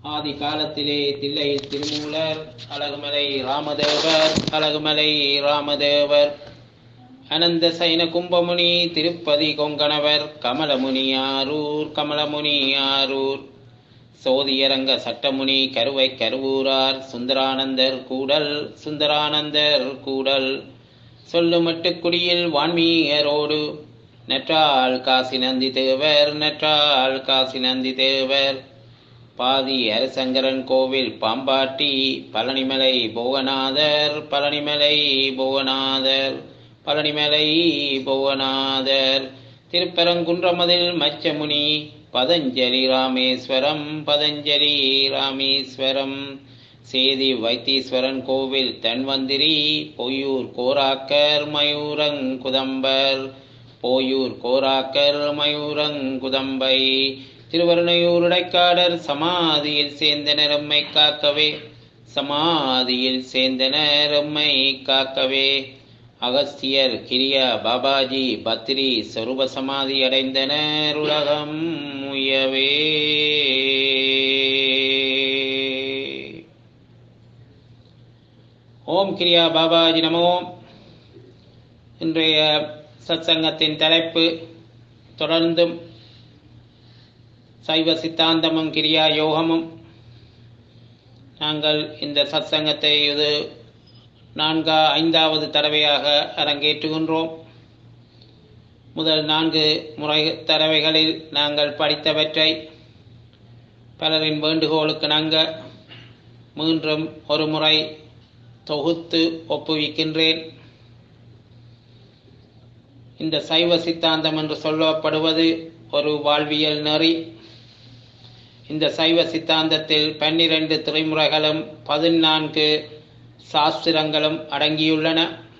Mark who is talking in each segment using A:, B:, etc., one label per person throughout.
A: ஆதி காலத்திலே தில்லையில் திருமூலர் அழகுமலை ராமதேவர் அழகுமலை ராமதேவர் அனந்த சைன கும்பமுனி திருப்பதி கொங்கணவர் கமலமுனி ஆரூர் கமலமுனி ஆரூர் சோதியரங்க சட்டமுனி கருவை கருவூரார் சுந்தரானந்தர் கூடல் சுந்தரானந்தர் கூடல் சொல்லுமட்டுக்குடியில் வான்மீயரோடு நற்றாள் காசி நந்தி தேவர் நற்றாள் காசி நந்தி தேவர் பாதி அரசங்கரன் கோவில் பாம்பாட்டி பழனிமலை புவனாதர் பழனிமலை புவனாதர் பழனிமலை புவனாதர் திருப்பரங்குன்றமதில் மச்சமுனி பதஞ்சலி ராமேஸ்வரம் பதஞ்சலி ராமேஸ்வரம் சேதி வைத்தீஸ்வரன் கோவில் தன்வந்திரி பொய்யூர் கோராக்கர் மயூரங்குதம்பர் போயூர் கோராக்கர் மயூரங்குதம்பை திருவருணையூர் உடைக்காடர் சமாதியில் சேர்ந்தனர் எம்மை காக்கவே சமாதியில் சேர்ந்தனர் எம்மை காக்கவே அகஸ்தியர் கிரியா பாபாஜி பத்ரி சொரூப சமாதி அடைந்தனர் உலகம் முயவே ஓம் கிரியா பாபாஜி நமோ இன்றைய சத்சங்கத்தின் தலைப்பு தொடர்ந்தும் சைவ சித்தாந்தமும் கிரியா யோகமும் நாங்கள் இந்த சத்சங்கத்தை இது நான்கா ஐந்தாவது தடவையாக அரங்கேற்றுகின்றோம் முதல் நான்கு முறை தடவைகளில் நாங்கள் படித்தவற்றை பலரின் வேண்டுகோளுக்கு நாங்க மீண்டும் ஒரு முறை தொகுத்து ஒப்புவிக்கின்றேன் இந்த சைவ சித்தாந்தம் என்று சொல்லப்படுவது ஒரு வாழ்வியல் நெறி இந்த சைவ சித்தாந்தத்தில் பன்னிரண்டு திரைமுறைகளும் பதினான்கு சாஸ்திரங்களும் அடங்கியுள்ளன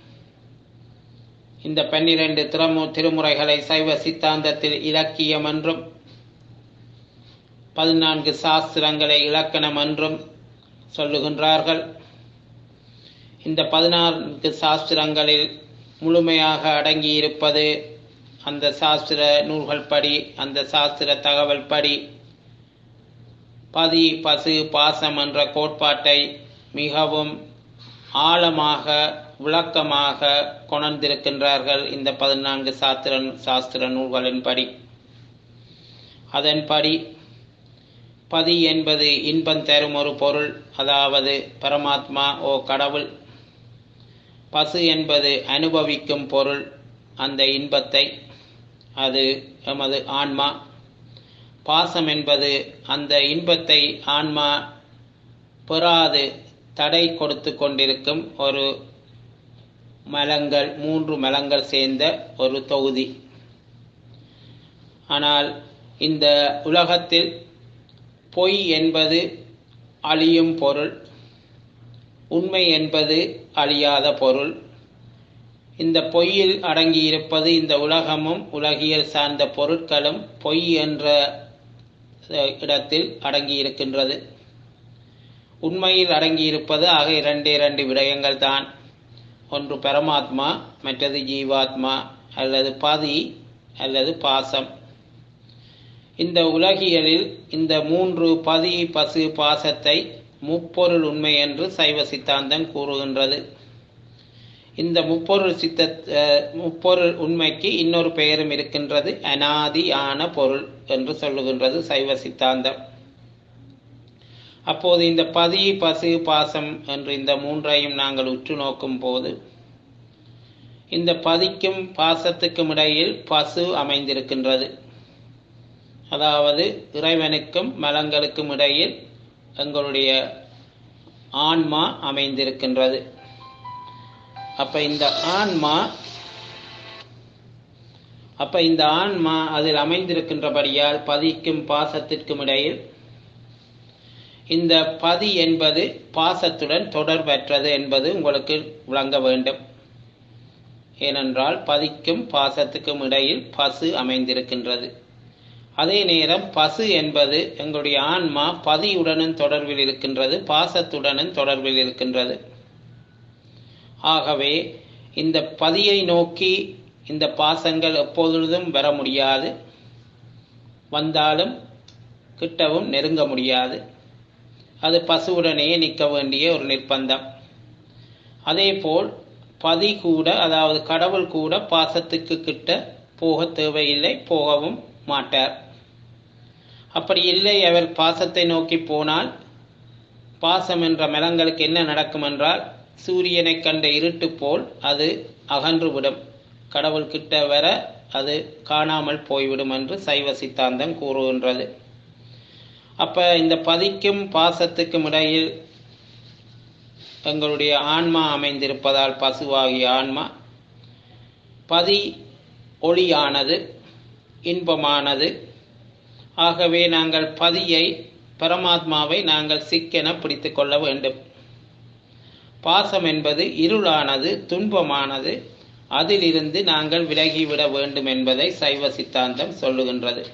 A: இந்த பன்னிரண்டு திறமு திருமுறைகளை சைவ சித்தாந்தத்தில் இலக்கியம் என்றும் பதினான்கு சாஸ்திரங்களை இலக்கணம் என்றும் சொல்லுகின்றார்கள் இந்த பதினான்கு சாஸ்திரங்களில் முழுமையாக அடங்கியிருப்பது அந்த சாஸ்திர நூல்கள் படி அந்த சாஸ்திர தகவல் படி பதி பசு பாசம் என்ற கோட்பாட்டை மிகவும் ஆழமாக விளக்கமாக கொணர்ந்திருக்கின்றார்கள் இந்த பதினான்கு சாஸ்திர சாஸ்திர நூல்களின்படி அதன்படி பதி என்பது இன்பம் தரும் ஒரு பொருள் அதாவது பரமாத்மா ஓ கடவுள் பசு என்பது அனுபவிக்கும் பொருள் அந்த இன்பத்தை அது எமது ஆன்மா பாசம் என்பது அந்த இன்பத்தை ஆன்மா பெறாது தடை கொடுத்து கொண்டிருக்கும் ஒரு மலங்கள் மூன்று மலங்கள் சேர்ந்த ஒரு தொகுதி ஆனால் இந்த உலகத்தில் பொய் என்பது அழியும் பொருள் உண்மை என்பது அழியாத பொருள் இந்த பொய்யில் அடங்கியிருப்பது இந்த உலகமும் உலகியல் சார்ந்த பொருட்களும் பொய் என்ற இடத்தில் அடங்கியிருக்கின்றது உண்மையில் அடங்கியிருப்பது ஆக இரண்டு இரண்டு விடயங்கள் தான் ஒன்று பரமாத்மா மற்றது ஜீவாத்மா அல்லது பதி அல்லது பாசம் இந்த உலகியலில் இந்த மூன்று பதி பசு பாசத்தை முப்பொருள் உண்மை என்று சைவ சித்தாந்தம் கூறுகின்றது இந்த முப்பொருள் சித்த முப்பொருள் உண்மைக்கு இன்னொரு பெயரும் இருக்கின்றது அனாதியான பொருள் என்று சொல்லுகின்றது சைவ சித்தாந்தம் அப்போது இந்த பதி பசு பாசம் என்று இந்த மூன்றையும் நாங்கள் உற்று நோக்கும் போது இந்த பதிக்கும் பாசத்துக்கும் இடையில் பசு அமைந்திருக்கின்றது அதாவது இறைவனுக்கும் மலங்களுக்கும் இடையில் எங்களுடைய ஆன்மா அமைந்திருக்கின்றது அப்ப இந்த ஆன்மா அப்ப இந்த ஆன்மா அதில் அமைந்திருக்கின்றபடியால் பதிக்கும் பாசத்திற்கும் இடையில் இந்த பதி என்பது பாசத்துடன் தொடர்பற்றது என்பது உங்களுக்கு விளங்க வேண்டும் ஏனென்றால் பதிக்கும் பாசத்துக்கும் இடையில் பசு அமைந்திருக்கின்றது அதே நேரம் பசு என்பது எங்களுடைய ஆன்மா பதியுடனும் தொடர்பில் இருக்கின்றது பாசத்துடனும் தொடர்பில் இருக்கின்றது ஆகவே இந்த பதியை நோக்கி இந்த பாசங்கள் எப்பொழுதும் வர முடியாது வந்தாலும் கிட்டவும் நெருங்க முடியாது அது பசுவுடனே நிற்க வேண்டிய ஒரு நிர்பந்தம் அதேபோல் பதி கூட அதாவது கடவுள் கூட பாசத்துக்கு கிட்ட போக தேவையில்லை போகவும் மாட்டார் அப்படி இல்லை அவர் பாசத்தை நோக்கி போனால் பாசம் என்ற மலங்களுக்கு என்ன நடக்கும் என்றால் சூரியனை கண்ட இருட்டு போல் அது அகன்றுவிடும் கடவுள் கிட்ட வர அது காணாமல் போய்விடும் என்று சைவ சித்தாந்தம் கூறுகின்றது அப்ப இந்த பதிக்கும் பாசத்துக்கும் இடையில் எங்களுடைய ஆன்மா அமைந்திருப்பதால் பசுவாகிய ஆன்மா பதி ஒளியானது இன்பமானது ஆகவே நாங்கள் பதியை பரமாத்மாவை நாங்கள் சிக்கென பிடித்து கொள்ள வேண்டும் பாசம் என்பது இருளானது துன்பமானது அதிலிருந்து நாங்கள் விலகிவிட வேண்டும் என்பதை சைவ சித்தாந்தம் சொல்லுகின்றது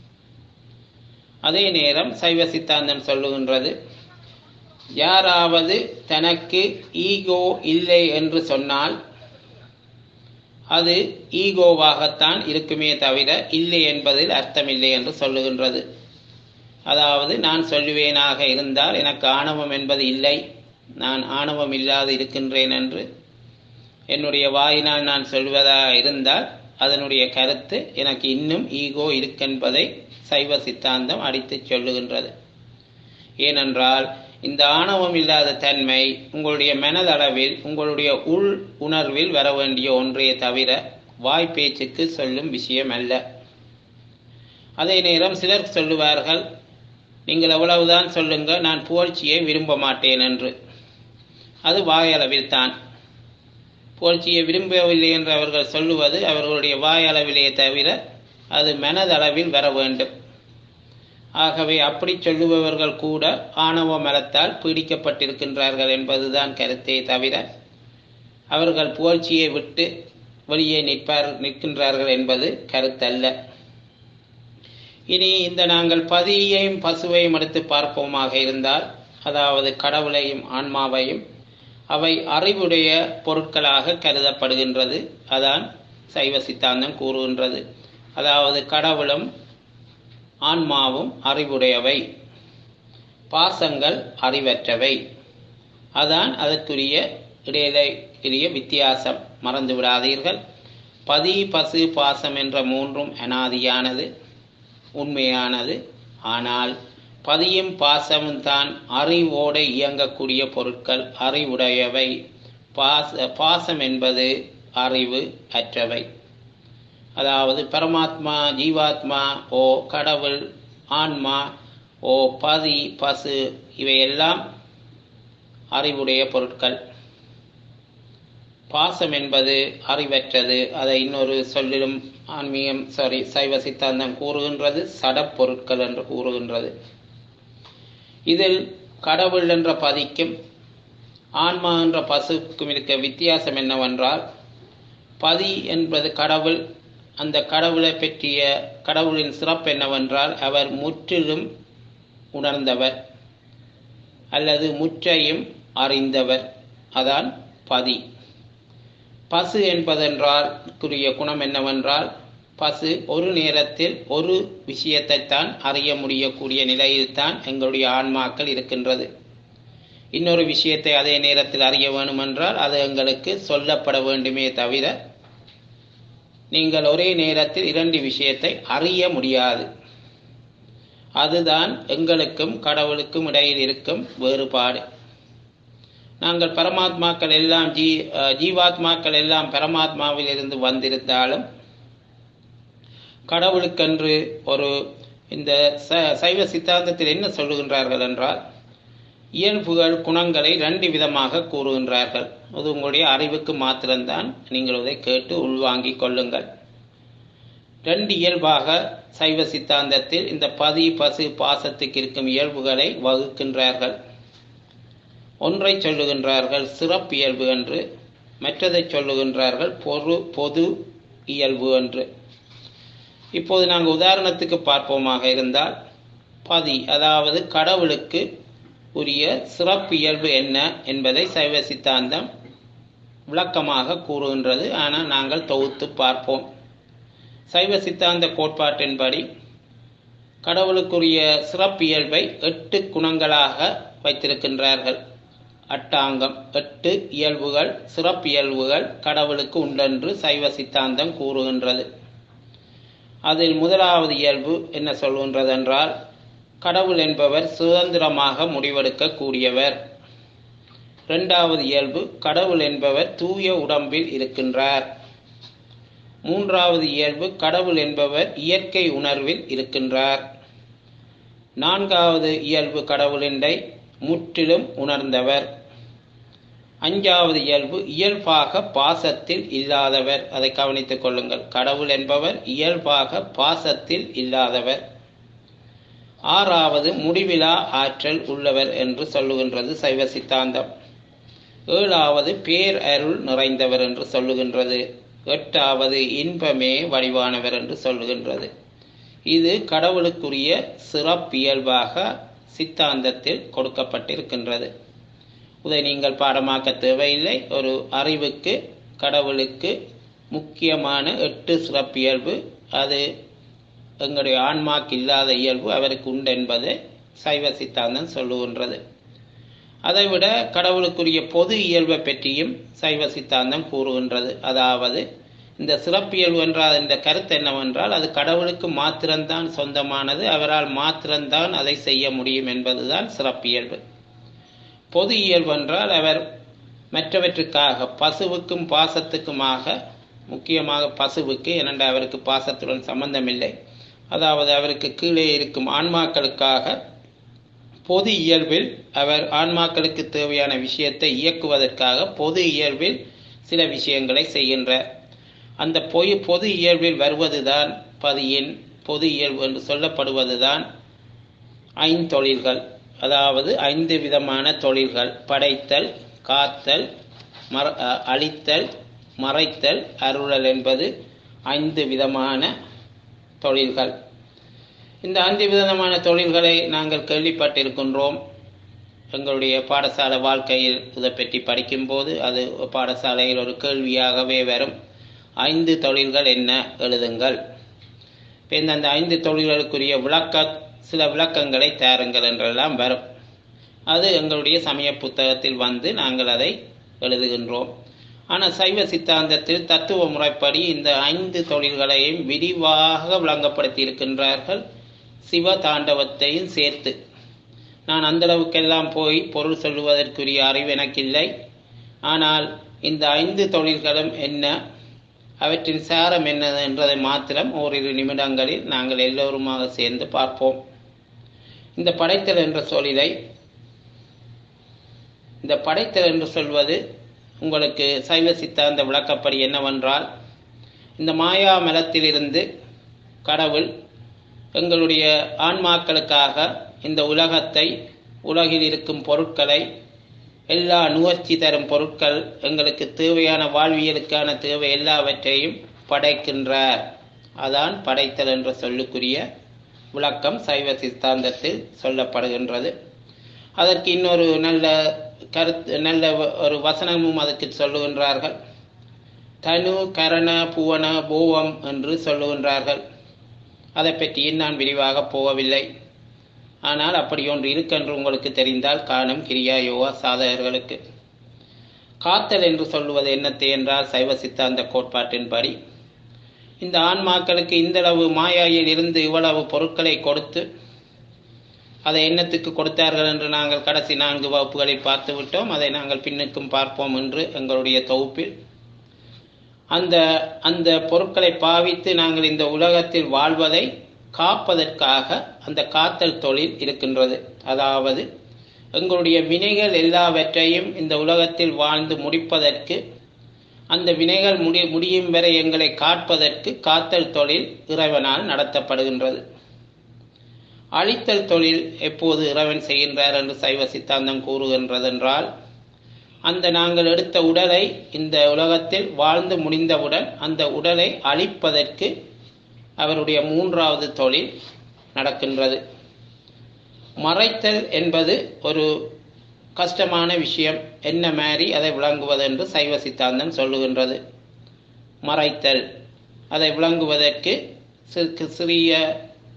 A: அதே நேரம் சைவ சித்தாந்தம் சொல்லுகின்றது யாராவது தனக்கு ஈகோ இல்லை என்று சொன்னால் அது ஈகோவாகத்தான் இருக்குமே தவிர இல்லை என்பதில் அர்த்தமில்லை என்று சொல்லுகின்றது அதாவது நான் சொல்லுவேனாக இருந்தால் எனக்கு ஆணவம் என்பது இல்லை நான் ஆணவம் இல்லாது இருக்கின்றேன் என்று என்னுடைய வாயினால் நான் சொல்வதாக இருந்தால் அதனுடைய கருத்து எனக்கு இன்னும் ஈகோ இருக்கென்பதை சைவ சித்தாந்தம் அடித்து சொல்லுகின்றது ஏனென்றால் இந்த ஆணவம் இல்லாத தன்மை உங்களுடைய மனதளவில் உங்களுடைய உள் உணர்வில் வர வேண்டிய ஒன்றே தவிர வாய் பேச்சுக்கு சொல்லும் விஷயம் அல்ல அதே நேரம் சிலர் சொல்லுவார்கள் நீங்கள் எவ்வளவுதான் சொல்லுங்க நான் புகழ்ச்சியை விரும்ப மாட்டேன் என்று அது வாயளவில் தான் புகழ்ச்சியை விரும்பவில்லை என்று அவர்கள் சொல்லுவது அவர்களுடைய வாயளவிலே தவிர அது மனதளவில் வர வேண்டும் ஆகவே அப்படி சொல்லுபவர்கள் கூட ஆணவ மலத்தால் பீடிக்கப்பட்டிருக்கின்றார்கள் என்பதுதான் கருத்தே தவிர அவர்கள் புகழ்ச்சியை விட்டு வெளியே நிற்பார் நிற்கின்றார்கள் என்பது கருத்தல்ல இனி இந்த நாங்கள் பதியையும் பசுவையும் எடுத்து பார்ப்போமாக இருந்தால் அதாவது கடவுளையும் ஆன்மாவையும் அவை அறிவுடைய பொருட்களாக கருதப்படுகின்றது அதான் சைவ சித்தாந்தம் கூறுகின்றது அதாவது கடவுளும் ஆன்மாவும் அறிவுடையவை பாசங்கள் அறிவற்றவை அதான் அதற்குரிய இடையிலேயே வித்தியாசம் மறந்து விடாதீர்கள் பதி பசு பாசம் என்ற மூன்றும் அனாதியானது உண்மையானது ஆனால் பதியும் பாசமும் தான் அறிவோடு இயங்கக்கூடிய பொருட்கள் அறிவுடையவை பாச பாசம் என்பது அறிவு அற்றவை அதாவது பரமாத்மா ஜீவாத்மா ஓ கடவுள் ஆன்மா ஓ பதி பசு இவையெல்லாம் அறிவுடைய பொருட்கள் பாசம் என்பது அறிவற்றது அதை இன்னொரு சொல்லிலும் ஆன்மீகம் சாரி சைவ சித்தாந்தம் கூறுகின்றது சடப்பொருட்கள் என்று கூறுகின்றது இதில் கடவுள் என்ற பதிக்கும் ஆன்மா என்ற பசுக்கும் இருக்க வித்தியாசம் என்னவென்றால் பதி என்பது கடவுள் அந்த கடவுளை பற்றிய கடவுளின் சிறப்பு என்னவென்றால் அவர் முற்றிலும் உணர்ந்தவர் அல்லது முற்றையும் அறிந்தவர் அதான் பதி பசு என்பதென்றால் குறிய குணம் என்னவென்றால் பசு ஒரு நேரத்தில் ஒரு விஷயத்தைத்தான் அறிய முடியக்கூடிய நிலையில்தான் எங்களுடைய ஆன்மாக்கள் இருக்கின்றது இன்னொரு விஷயத்தை அதே நேரத்தில் அறிய வேண்டுமென்றால் அது எங்களுக்கு சொல்லப்பட வேண்டுமே தவிர நீங்கள் ஒரே நேரத்தில் இரண்டு விஷயத்தை அறிய முடியாது அதுதான் எங்களுக்கும் கடவுளுக்கும் இடையில் இருக்கும் வேறுபாடு நாங்கள் பரமாத்மாக்கள் எல்லாம் ஜீ ஜீவாத்மாக்கள் எல்லாம் பரமாத்மாவில் இருந்து வந்திருந்தாலும் கடவுளுக்கென்று ஒரு இந்த சைவ சித்தாந்தத்தில் என்ன சொல்லுகின்றார்கள் என்றால் இயல்புகள் குணங்களை ரெண்டு விதமாக கூறுகின்றார்கள் அது உங்களுடைய அறிவுக்கு மாத்திரம்தான் நீங்கள் அதை கேட்டு உள்வாங்கிக் கொள்ளுங்கள் ரெண்டு இயல்பாக சைவ சித்தாந்தத்தில் இந்த பதி பசு பாசத்துக்கு இருக்கும் இயல்புகளை வகுக்கின்றார்கள் ஒன்றை சொல்லுகின்றார்கள் சிறப்பியல்பு என்று மற்றதை சொல்லுகின்றார்கள் பொது பொது இயல்பு என்று இப்போது நாங்கள் உதாரணத்துக்கு பார்ப்போமாக இருந்தால் பதி அதாவது கடவுளுக்கு உரிய சிறப்பு இயல்பு என்ன என்பதை சைவ சித்தாந்தம் விளக்கமாக கூறுகின்றது ஆனால் நாங்கள் தொகுத்து பார்ப்போம் சைவ சித்தாந்த கோட்பாட்டின்படி கடவுளுக்குரிய சிறப்பியல்பை எட்டு குணங்களாக வைத்திருக்கின்றார்கள் அட்டாங்கம் எட்டு இயல்புகள் சிறப்பியல்புகள் கடவுளுக்கு உண்டென்று சைவ சித்தாந்தம் கூறுகின்றது அதில் முதலாவது இயல்பு என்ன சொல்கின்றது என்றால் கடவுள் என்பவர் சுதந்திரமாக முடிவெடுக்க கூடியவர் இரண்டாவது இயல்பு கடவுள் என்பவர் தூய உடம்பில் இருக்கின்றார் மூன்றாவது இயல்பு கடவுள் என்பவர் இயற்கை உணர்வில் இருக்கின்றார் நான்காவது இயல்பு கடவுளின்றை முற்றிலும் உணர்ந்தவர் அஞ்சாவது இயல்பு இயல்பாக பாசத்தில் இல்லாதவர் அதை கவனித்துக் கொள்ளுங்கள் கடவுள் என்பவர் இயல்பாக பாசத்தில் இல்லாதவர் ஆறாவது முடிவிலா ஆற்றல் உள்ளவர் என்று சொல்லுகின்றது சைவ சித்தாந்தம் ஏழாவது பேர் அருள் நிறைந்தவர் என்று சொல்லுகின்றது எட்டாவது இன்பமே வடிவானவர் என்று சொல்லுகின்றது இது கடவுளுக்குரிய சிறப்பியல்பாக சித்தாந்தத்தில் கொடுக்கப்பட்டிருக்கின்றது இதை நீங்கள் பாடமாக்க தேவையில்லை ஒரு அறிவுக்கு கடவுளுக்கு முக்கியமான எட்டு சிறப்பியல்பு அது எங்களுடைய ஆன்மாக்கு இல்லாத இயல்பு அவருக்கு உண்டு என்பதை சைவ சித்தாந்தம் சொல்லுகின்றது அதைவிட கடவுளுக்குரிய பொது இயல்பை பற்றியும் சைவ சித்தாந்தம் கூறுகின்றது அதாவது இந்த சிறப்பியல்பு என்றால் இந்த கருத்து என்னவென்றால் அது கடவுளுக்கு மாத்திரம்தான் சொந்தமானது அவரால் மாத்திரம்தான் அதை செய்ய முடியும் என்பதுதான் சிறப்பியல்பு பொது இயல்பு என்றால் அவர் மற்றவற்றுக்காக பசுவுக்கும் பாசத்துக்குமாக முக்கியமாக பசுவுக்கு ஏனென்ற அவருக்கு பாசத்துடன் சம்பந்தமில்லை அதாவது அவருக்கு கீழே இருக்கும் ஆன்மாக்களுக்காக பொது இயல்பில் அவர் ஆன்மாக்களுக்கு தேவையான விஷயத்தை இயக்குவதற்காக பொது இயல்பில் சில விஷயங்களை செய்கின்றார் அந்த பொய் பொது இயல்பில் வருவதுதான் பதியின் பொது இயல்பு என்று சொல்லப்படுவதுதான் ஐந்தொழில்கள் அதாவது ஐந்து விதமான தொழில்கள் படைத்தல் காத்தல் மற அழித்தல் மறைத்தல் அருளல் என்பது ஐந்து விதமான தொழில்கள் இந்த ஐந்து விதமான தொழில்களை நாங்கள் கேள்விப்பட்டிருக்கின்றோம் எங்களுடைய பாடசாலை வாழ்க்கையில் இதை பற்றி படிக்கும்போது அது பாடசாலையில் ஒரு கேள்வியாகவே வரும் ஐந்து தொழில்கள் என்ன எழுதுங்கள் இப்போ அந்த ஐந்து தொழில்களுக்குரிய விளக்க சில விளக்கங்களை தாருங்கள் என்றெல்லாம் வரும் அது எங்களுடைய சமய புத்தகத்தில் வந்து நாங்கள் அதை எழுதுகின்றோம் ஆனால் சைவ சித்தாந்தத்தில் தத்துவ முறைப்படி இந்த ஐந்து தொழில்களையும் விரிவாக விளங்கப்படுத்தி இருக்கின்றார்கள் சிவ தாண்டவத்தையும் சேர்த்து நான் அந்த அளவுக்கெல்லாம் போய் பொருள் சொல்லுவதற்குரிய அறிவு எனக்கில்லை ஆனால் இந்த ஐந்து தொழில்களும் என்ன அவற்றின் சாரம் என்ன என்றதை மாத்திரம் ஓரிரு நிமிடங்களில் நாங்கள் எல்லோருமாக சேர்ந்து பார்ப்போம் இந்த படைத்தல் என்ற சொல்லிலை இந்த படைத்தல் என்று சொல்வது உங்களுக்கு சைவ சித்தாந்த விளக்கப்படி என்னவென்றால் இந்த மாயா மலத்திலிருந்து கடவுள் எங்களுடைய ஆன்மாக்களுக்காக இந்த உலகத்தை உலகில் இருக்கும் பொருட்களை எல்லா நுகர்ச்சி தரும் பொருட்கள் எங்களுக்கு தேவையான வாழ்வியலுக்கான தேவை எல்லாவற்றையும் படைக்கின்றார் அதான் படைத்தல் என்ற சொல்லுக்குரிய விளக்கம் சைவ சித்தாந்தத்தில் சொல்லப்படுகின்றது அதற்கு இன்னொரு நல்ல கருத்து நல்ல ஒரு வசனமும் அதுக்கு சொல்லுகின்றார்கள் தனு கரண புவன பூவம் என்று சொல்லுகின்றார்கள் அதை பற்றியும் நான் விரிவாக போகவில்லை ஆனால் அப்படி ஒன்று இருக்கென்று உங்களுக்கு தெரிந்தால் காணும் கிரியா யோகா சாதகர்களுக்கு காத்தல் என்று சொல்லுவது என்னத்தை என்றால் சைவ சித்தாந்த கோட்பாட்டின்படி இந்த ஆன்மாக்களுக்கு இந்தளவு மாயாயில் இருந்து இவ்வளவு பொருட்களை கொடுத்து அதை எண்ணத்துக்கு கொடுத்தார்கள் என்று நாங்கள் கடைசி நான்கு வகுப்புகளில் பார்த்து விட்டோம் அதை நாங்கள் பின்னுக்கும் பார்ப்போம் என்று எங்களுடைய தொகுப்பில் அந்த அந்த பொருட்களை பாவித்து நாங்கள் இந்த உலகத்தில் வாழ்வதை காப்பதற்காக அந்த காத்தல் தொழில் இருக்கின்றது அதாவது எங்களுடைய வினைகள் எல்லாவற்றையும் இந்த உலகத்தில் வாழ்ந்து முடிப்பதற்கு அந்த வினைகள் முடி முடியும் வரை எங்களை காப்பதற்கு காத்தல் தொழில் இறைவனால் நடத்தப்படுகின்றது அழித்தல் தொழில் எப்போது இறைவன் செய்கின்றார் என்று சைவ சித்தாந்தம் கூறுகின்றதென்றால் அந்த நாங்கள் எடுத்த உடலை இந்த உலகத்தில் வாழ்ந்து முடிந்தவுடன் அந்த உடலை அழிப்பதற்கு அவருடைய மூன்றாவது தொழில் நடக்கின்றது மறைத்தல் என்பது ஒரு கஷ்டமான விஷயம் என்ன மாதிரி அதை விளங்குவது என்று சைவ சித்தாந்தம் சொல்லுகின்றது மறைத்தல் அதை விளங்குவதற்கு சிறிய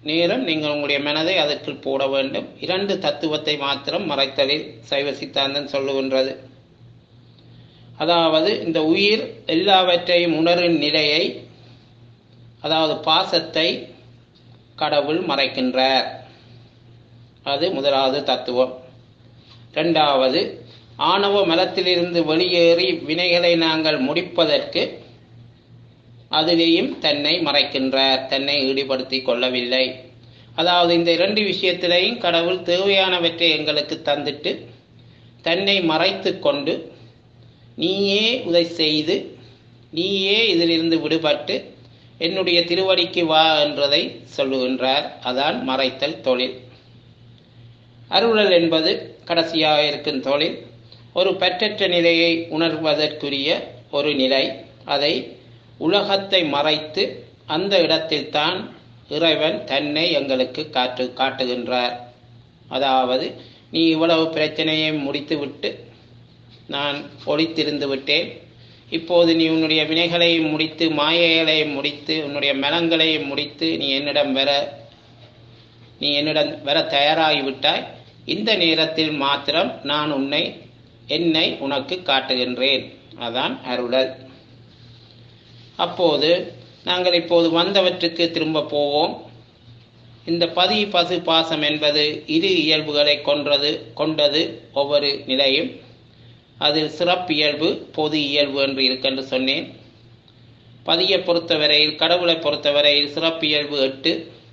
A: நேரம் நீங்கள் உங்களுடைய மனதை அதற்குள் போட வேண்டும் இரண்டு தத்துவத்தை மாத்திரம் மறைத்தலில் சைவ சித்தாந்தம் சொல்லுகின்றது அதாவது இந்த உயிர் எல்லாவற்றையும் உணரும் நிலையை அதாவது பாசத்தை கடவுள் மறைக்கின்றார் அது முதலாவது தத்துவம் இரண்டாவது ஆணவ மலத்திலிருந்து வெளியேறி வினைகளை நாங்கள் முடிப்பதற்கு அதிலேயும் தன்னை மறைக்கின்றார் தன்னை ஈடுபடுத்திக் கொள்ளவில்லை அதாவது இந்த இரண்டு விஷயத்திலையும் கடவுள் தேவையானவற்றை எங்களுக்கு தந்துட்டு தன்னை மறைத்து கொண்டு நீயே உதை செய்து நீயே இதிலிருந்து விடுபட்டு என்னுடைய திருவடிக்கு வா என்றதை சொல்லுகின்றார் அதான் மறைத்தல் தொழில் அருளல் என்பது கடைசியாக இருக்கும் தொழில் ஒரு பற்றற்ற நிலையை உணர்வதற்குரிய ஒரு நிலை அதை உலகத்தை மறைத்து அந்த இடத்தில்தான் இறைவன் தன்னை எங்களுக்கு காட்டு காட்டுகின்றார் அதாவது நீ இவ்வளவு பிரச்சனையை முடித்துவிட்டு நான் ஒழித்திருந்து விட்டேன் இப்போது நீ உன்னுடைய வினைகளையும் முடித்து மாயைகளையும் முடித்து உன்னுடைய மலங்களையும் முடித்து நீ என்னிடம் வர நீ என்னிடம் வர தயாராகிவிட்டாய் இந்த நேரத்தில் மாத்திரம் நான் உன்னை என்னை உனக்கு காட்டுகின்றேன் அதான் அருளல் அப்போது நாங்கள் இப்போது வந்தவற்றுக்கு திரும்ப போவோம் இந்த பதி பசு பாசம் என்பது இரு இயல்புகளை கொன்றது கொண்டது ஒவ்வொரு நிலையும் அதில் சிறப்பியல்பு பொது இயல்பு என்று இருக்கென்று சொன்னேன் பதியை பொறுத்தவரையில் கடவுளை பொறுத்தவரையில் சிறப்பியல்பு எட்டு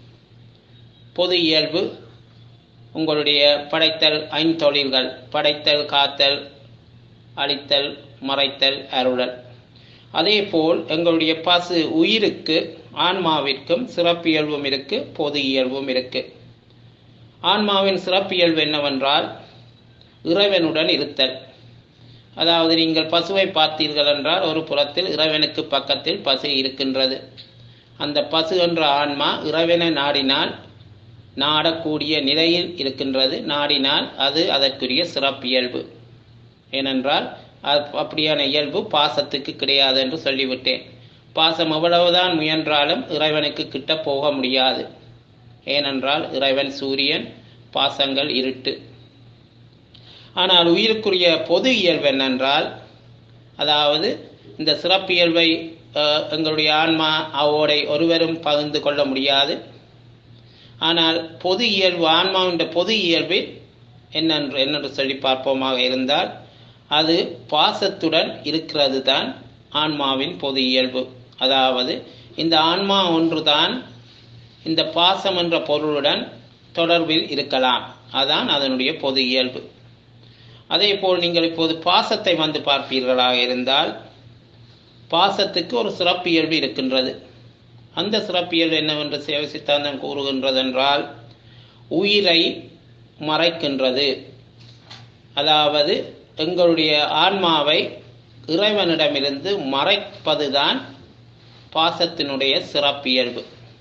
A: பொது இயல்பு உங்களுடைய படைத்தல் ஐந்தொழில்கள் படைத்தல் காத்தல் அழித்தல் மறைத்தல் அருளல் அதேபோல் எங்களுடைய பசு உயிருக்கு ஆன்மாவிற்கும் சிறப்பியல்பும் இருக்கு பொது இயல்பும் இருக்கு ஆன்மாவின் சிறப்பியல்பு என்னவென்றால் இறைவனுடன் இருத்தல் அதாவது நீங்கள் பசுவை பார்த்தீர்கள் என்றால் ஒரு புறத்தில் இறைவனுக்கு பக்கத்தில் பசு இருக்கின்றது அந்த பசு என்ற ஆன்மா இறைவனை நாடினால் நாடக்கூடிய நிலையில் இருக்கின்றது நாடினால் அது அதற்குரிய சிறப்பியல்பு ஏனென்றால் அப்படியான இயல்பு பாசத்துக்கு கிடையாது என்று சொல்லிவிட்டேன் பாசம் எவ்வளவுதான் முயன்றாலும் இறைவனுக்கு கிட்ட போக முடியாது ஏனென்றால் இறைவன் சூரியன் பாசங்கள் இருட்டு ஆனால் உயிருக்குரிய பொது இயல்பு என்னென்றால் அதாவது இந்த சிறப்பியல்பை எங்களுடைய ஆன்மா அவோடை ஒருவரும் பகிர்ந்து கொள்ள முடியாது ஆனால் பொது இயல்பு ஆன்மாவின் பொது இயல்பில் என்னென்று என்னென்று சொல்லி பார்ப்போமாக இருந்தால் அது பாசத்துடன் இருக்கிறது தான் ஆன்மாவின் பொது இயல்பு அதாவது இந்த ஆன்மா ஒன்றுதான் இந்த பாசம் என்ற பொருளுடன் தொடர்பில் இருக்கலாம் அதான் அதனுடைய பொது இயல்பு அதே போல் நீங்கள் இப்போது பாசத்தை வந்து பார்ப்பீர்களாக இருந்தால் பாசத்துக்கு ஒரு சிறப்பியல்பு இருக்கின்றது அந்த சிறப்பியல்பு என்னவென்று சேவை சித்தாந்தம் கூறுகின்றதென்றால் உயிரை மறைக்கின்றது அதாவது எங்களுடைய ஆன்மாவை இறைவனிடமிருந்து மறைப்பதுதான் பாசத்தினுடைய சிறப்பியல்பு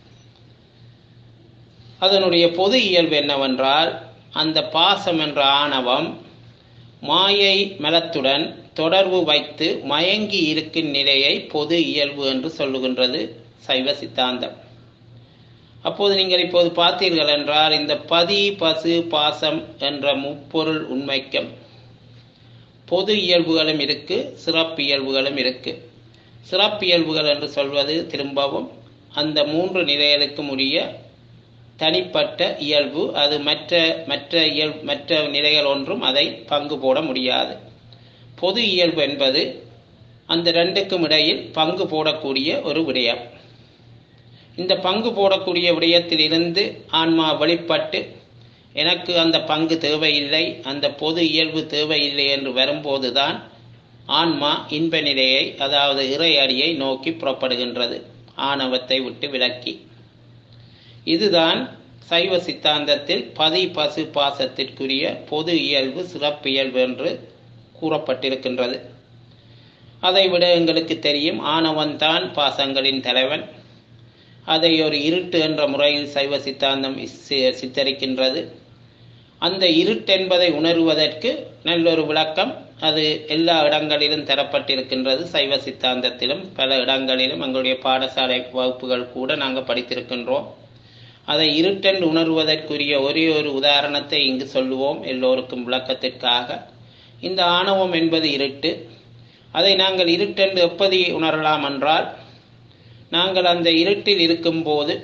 A: அதனுடைய பொது இயல்பு என்னவென்றால் அந்த பாசம் என்ற ஆணவம் மாயை மலத்துடன் தொடர்பு வைத்து மயங்கி இருக்கும் நிலையை பொது இயல்பு என்று சொல்லுகின்றது சைவ சித்தாந்தம் அப்போது நீங்கள் இப்போது பார்த்தீர்கள் என்றால் இந்த பதி பசு பாசம் என்ற முப்பொருள் உண்மைக்கும் பொது இயல்புகளும் இருக்கு சிறப்பியல்புகளும் இருக்கு சிறப்பியல்புகள் என்று சொல்வது திரும்பவும் அந்த மூன்று நிலைகளுக்கும் உரிய தனிப்பட்ட இயல்பு அது மற்ற மற்ற இயல் மற்ற நிலைகள் ஒன்றும் அதை பங்கு போட முடியாது பொது இயல்பு என்பது அந்த ரெண்டுக்கும் இடையில் பங்கு போடக்கூடிய ஒரு விடயம் இந்த பங்கு போடக்கூடிய விடயத்திலிருந்து ஆன்மா வெளிப்பட்டு எனக்கு அந்த பங்கு தேவையில்லை அந்த பொது இயல்பு தேவையில்லை என்று வரும்போதுதான் ஆன்மா இன்ப நிலையை அதாவது இறை அடியை நோக்கி புறப்படுகின்றது ஆணவத்தை விட்டு விலக்கி இதுதான் சைவ சித்தாந்தத்தில் பதி பசு பாசத்திற்குரிய பொது இயல்பு சிறப்பியல்பு என்று கூறப்பட்டிருக்கின்றது அதைவிட எங்களுக்கு தெரியும் ஆணவன்தான் பாசங்களின் தலைவன் அதை ஒரு இருட்டு என்ற முறையில் சைவ சித்தாந்தம் சித்தரிக்கின்றது அந்த இருட்டென்பதை உணர்வதற்கு நல்லொரு விளக்கம் அது எல்லா இடங்களிலும் தரப்பட்டிருக்கின்றது சைவ சித்தாந்தத்திலும் பல இடங்களிலும் எங்களுடைய பாடசாலை வகுப்புகள் கூட நாங்கள் படித்திருக்கின்றோம் அதை இருட்டென்று உணர்வதற்குரிய ஒரே ஒரு உதாரணத்தை இங்கு சொல்லுவோம் எல்லோருக்கும் விளக்கத்திற்காக இந்த ஆணவம் என்பது இருட்டு அதை நாங்கள் இருட்டென்று எப்படி உணரலாம் என்றால் நாங்கள் அந்த இருட்டில் இருக்கும்போது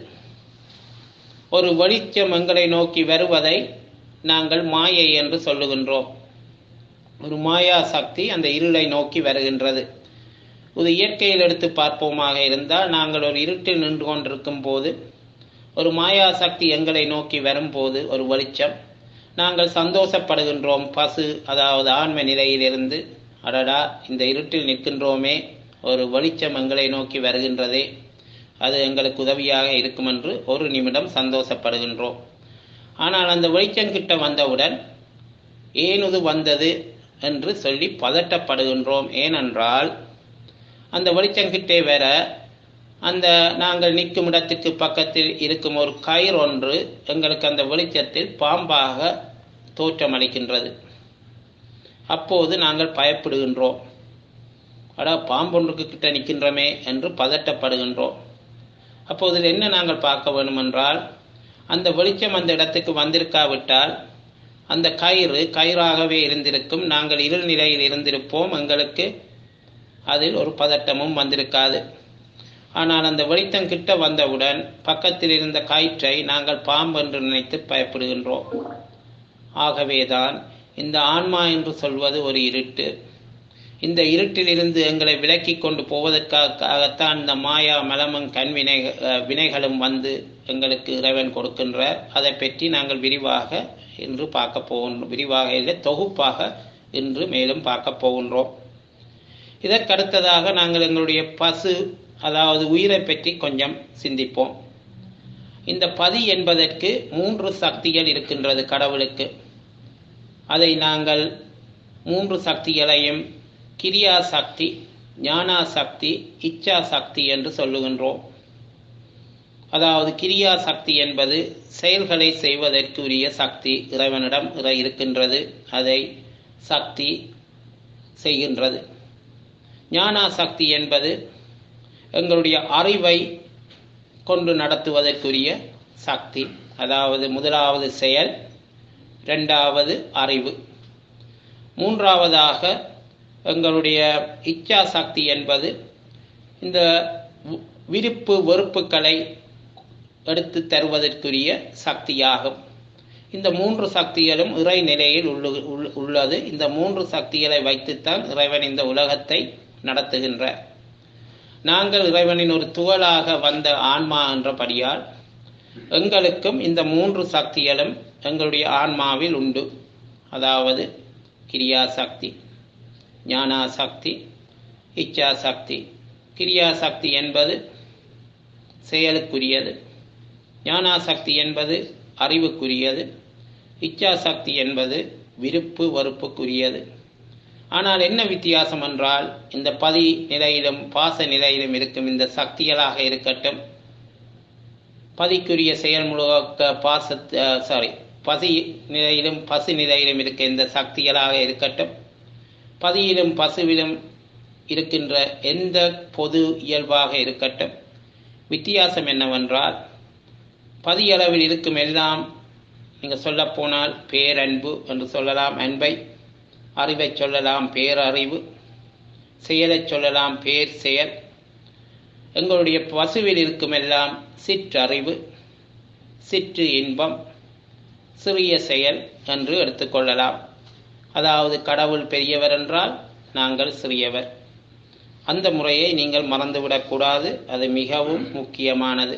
A: ஒரு வெளிச்சம் எங்களை நோக்கி வருவதை நாங்கள் மாயை என்று சொல்லுகின்றோம் ஒரு மாயா சக்தி அந்த இருளை நோக்கி வருகின்றது இது இயற்கையில் எடுத்து பார்ப்போமாக இருந்தால் நாங்கள் ஒரு இருட்டில் நின்று கொண்டிருக்கும் போது ஒரு மாயா சக்தி எங்களை நோக்கி வரும்போது ஒரு வெளிச்சம் நாங்கள் சந்தோஷப்படுகின்றோம் பசு அதாவது ஆன்ம நிலையிலிருந்து அடடா இந்த இருட்டில் நிற்கின்றோமே ஒரு வெளிச்சம் எங்களை நோக்கி வருகின்றதே அது எங்களுக்கு உதவியாக இருக்கும் என்று ஒரு நிமிடம் சந்தோஷப்படுகின்றோம் ஆனால் அந்த வெளிச்சம் கிட்ட வந்தவுடன் ஏன் இது வந்தது என்று சொல்லி பதட்டப்படுகின்றோம் ஏனென்றால் அந்த வெளிச்சம் கிட்டே வர அந்த நாங்கள் நிற்கும் இடத்திற்கு பக்கத்தில் இருக்கும் ஒரு கயிறு ஒன்று எங்களுக்கு அந்த வெளிச்சத்தில் பாம்பாக தோற்றமளிக்கின்றது அப்போது நாங்கள் பயப்படுகின்றோம் அடா பாம்பொன்றுக்கு கிட்ட நிற்கின்றோமே என்று பதட்டப்படுகின்றோம் அப்போது என்ன நாங்கள் பார்க்க வேண்டும் என்றால் அந்த வெளிச்சம் அந்த இடத்துக்கு வந்திருக்காவிட்டால் அந்த கயிறு கயிறாகவே இருந்திருக்கும் நாங்கள் இருள் நிலையில் இருந்திருப்போம் எங்களுக்கு அதில் ஒரு பதட்டமும் வந்திருக்காது ஆனால் அந்த வெளிச்சம் கிட்ட வந்தவுடன் பக்கத்தில் இருந்த கயிற்றை நாங்கள் பாம்பு என்று நினைத்து பயப்படுகின்றோம் ஆகவேதான் இந்த ஆன்மா என்று சொல்வது ஒரு இருட்டு இந்த இருட்டிலிருந்து எங்களை விலக்கி கொண்டு போவதற்காகத்தான் இந்த மாயா மலமும் கண்வினை வினைகளும் வந்து எங்களுக்கு இறைவன் கொடுக்கின்றார் அதை பற்றி நாங்கள் விரிவாக இன்று பார்க்க போகின்றோம் விரிவாக இல்லை தொகுப்பாக இன்று மேலும் பார்க்க போகின்றோம் இதற்கடுத்ததாக நாங்கள் எங்களுடைய பசு அதாவது உயிரை பற்றி கொஞ்சம் சிந்திப்போம் இந்த பதி என்பதற்கு மூன்று சக்திகள் இருக்கின்றது கடவுளுக்கு அதை நாங்கள் மூன்று சக்திகளையும் கிரியா சக்தி ஞானா சக்தி இச்சா சக்தி என்று சொல்லுகின்றோம் அதாவது கிரியா சக்தி என்பது செயல்களை செய்வதற்குரிய சக்தி இறைவனிடம் இருக்கின்றது அதை சக்தி செய்கின்றது ஞானா சக்தி என்பது எங்களுடைய அறிவை கொண்டு நடத்துவதற்குரிய சக்தி அதாவது முதலாவது செயல் இரண்டாவது அறிவு மூன்றாவதாக எங்களுடைய இச்சா சக்தி என்பது இந்த விருப்பு வெறுப்புகளை எடுத்து தருவதற்குரிய சக்தியாகும் இந்த மூன்று சக்திகளும் இறை நிலையில் உள்ளது இந்த மூன்று சக்திகளை வைத்துத்தான் இறைவன் இந்த உலகத்தை நடத்துகின்றார் நாங்கள் இறைவனின் ஒரு துவளாக வந்த ஆன்மா என்றபடியால் எங்களுக்கும் இந்த மூன்று சக்திகளும் எங்களுடைய ஆன்மாவில் உண்டு அதாவது கிரியா சக்தி ஞானா சக்தி இச்சா சக்தி கிரியா சக்தி என்பது செயலுக்குரியது ஞானா சக்தி என்பது அறிவுக்குரியது இச்சா சக்தி என்பது விருப்பு வெறுப்புக்குரியது ஆனால் என்ன வித்தியாசம் என்றால் இந்த பதி நிலையிலும் பாச நிலையிலும் இருக்கும் இந்த சக்திகளாக இருக்கட்டும் பதிக்குரிய செயல் முழுக்க பாச சாரி பசி நிலையிலும் பசு நிலையிலும் இருக்க இந்த சக்திகளாக இருக்கட்டும் பதியிலும் பசுவிலும் இருக்கின்ற எந்த பொது இயல்பாக இருக்கட்டும் வித்தியாசம் என்னவென்றால் பதியளவில் இருக்கும் எல்லாம் நீங்கள் சொல்லப்போனால் பேரன்பு என்று சொல்லலாம் அன்பை அறிவை சொல்லலாம் பேரறிவு செயலை சொல்லலாம் பேர் செயல் எங்களுடைய பசுவில் இருக்கும் எல்லாம் சிற்றறிவு சிற்று இன்பம் சிறிய செயல் என்று எடுத்துக்கொள்ளலாம் அதாவது கடவுள் பெரியவர் என்றால் நாங்கள் சிறியவர் அந்த முறையை நீங்கள் மறந்துவிடக்கூடாது அது மிகவும் முக்கியமானது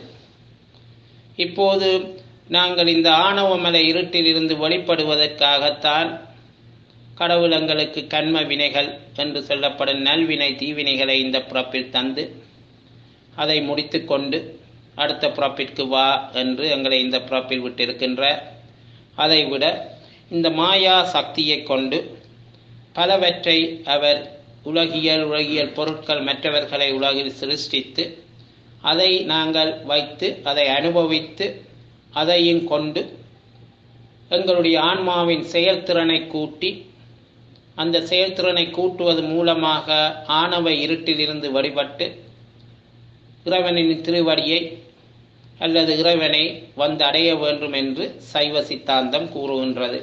A: இப்போது நாங்கள் இந்த ஆணவமலை இருட்டிலிருந்து வெளிப்படுவதற்காகத்தான் கடவுள் எங்களுக்கு கண்ம வினைகள் என்று சொல்லப்படும் நல்வினை தீவினைகளை இந்த பிறப்பில் தந்து அதை முடித்து கொண்டு அடுத்த பிறப்பிற்கு வா என்று எங்களை இந்த பிறப்பில் விட்டிருக்கின்ற அதை விட இந்த மாயா சக்தியை கொண்டு பலவற்றை அவர் உலகியல் உலகியல் பொருட்கள் மற்றவர்களை உலகில் சிருஷ்டித்து அதை நாங்கள் வைத்து அதை அனுபவித்து அதையும் கொண்டு எங்களுடைய ஆன்மாவின் செயல்திறனை கூட்டி அந்த செயல்திறனை கூட்டுவது மூலமாக ஆணவ இருட்டிலிருந்து வழிபட்டு இறைவனின் திருவடியை அல்லது இறைவனை வந்து அடைய வேண்டும் என்று சைவ சித்தாந்தம் கூறுகின்றது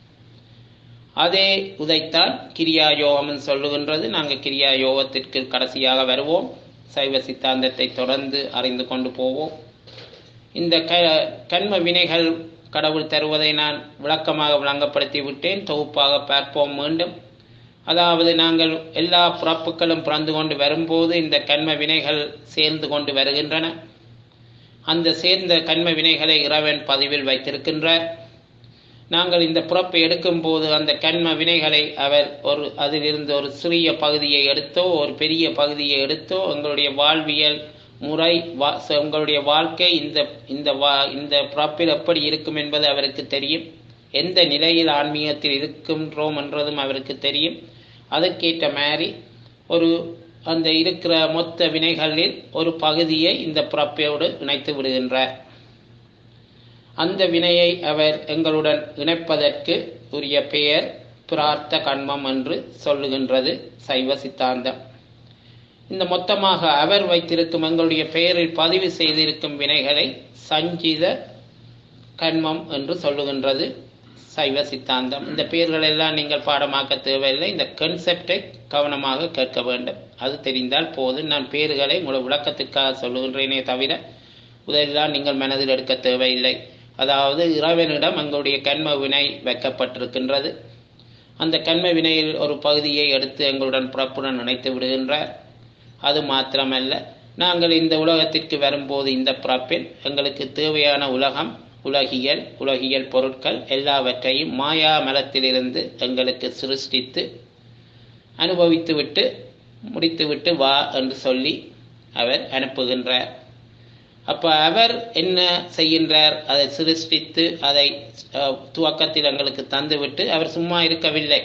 A: அதே உதைத்தான் கிரியா யோகம் சொல்லுகின்றது நாங்கள் கிரியா யோகத்திற்கு கடைசியாக வருவோம் சைவ சித்தாந்தத்தை தொடர்ந்து அறிந்து கொண்டு போவோம் இந்த க கண்ம வினைகள் கடவுள் தருவதை நான் விளக்கமாக விளங்கப்படுத்தி விட்டேன் தொகுப்பாக பார்ப்போம் மீண்டும் அதாவது நாங்கள் எல்லா பிறப்புகளும் பிறந்து கொண்டு வரும்போது இந்த கண்ம வினைகள் சேர்ந்து கொண்டு வருகின்றன அந்த சேர்ந்த கண்ம வினைகளை இறைவன் பதிவில் வைத்திருக்கின்றார் நாங்கள் இந்த பிறப்பை எடுக்கும்போது அந்த கண்ம வினைகளை அவர் ஒரு அதிலிருந்து ஒரு சிறிய பகுதியை எடுத்தோ ஒரு பெரிய பகுதியை எடுத்தோ எங்களுடைய வாழ்வியல் முறை வா உங்களுடைய வாழ்க்கை இந்த இந்த வா இந்த பிறப்பில் எப்படி இருக்கும் என்பது அவருக்கு தெரியும் எந்த நிலையில் ஆன்மீகத்தில் இருக்கின்றோம் என்றதும் அவருக்கு தெரியும் அதற்கேற்ற மாதிரி ஒரு அந்த இருக்கிற மொத்த வினைகளில் ஒரு பகுதியை இந்த பிறப்பையோடு இணைத்து விடுகின்றார் அந்த வினையை அவர் எங்களுடன் இணைப்பதற்கு உரிய பெயர் பிரார்த்த கண்மம் என்று சொல்லுகின்றது சைவ சித்தாந்தம் இந்த மொத்தமாக அவர் வைத்திருக்கும் எங்களுடைய பெயரில் பதிவு செய்திருக்கும் வினைகளை சஞ்சித கண்மம் என்று சொல்லுகின்றது சைவ சித்தாந்தம் இந்த பெயர்கள் எல்லாம் நீங்கள் பாடமாக்க தேவையில்லை இந்த கன்செப்டை கவனமாக கேட்க வேண்டும் அது தெரிந்தால் போதும் நான் பெயர்களை உங்களோட விளக்கத்துக்காக சொல்லுகின்றேனே தவிர முதலெல்லாம் நீங்கள் மனதில் எடுக்க தேவையில்லை அதாவது இறைவனிடம் எங்களுடைய கண்ம வினை வைக்கப்பட்டிருக்கின்றது அந்த கண்ம வினையில் ஒரு பகுதியை எடுத்து எங்களுடன் புறப்புடன் இணைத்து விடுகின்றார் அது மாத்திரமல்ல நாங்கள் இந்த உலகத்திற்கு வரும்போது இந்த பிறப்பில் எங்களுக்கு தேவையான உலகம் உலகியல் உலகியல் பொருட்கள் எல்லாவற்றையும் மாயா மலத்திலிருந்து எங்களுக்கு சிருஷ்டித்து அனுபவித்துவிட்டு முடித்துவிட்டு வா என்று சொல்லி அவர் அனுப்புகின்றார் அப்போ அவர் என்ன செய்கின்றார் அதை சிருஷ்டித்து அதை துவக்கத்தில் எங்களுக்கு தந்துவிட்டு அவர் சும்மா இருக்கவில்லை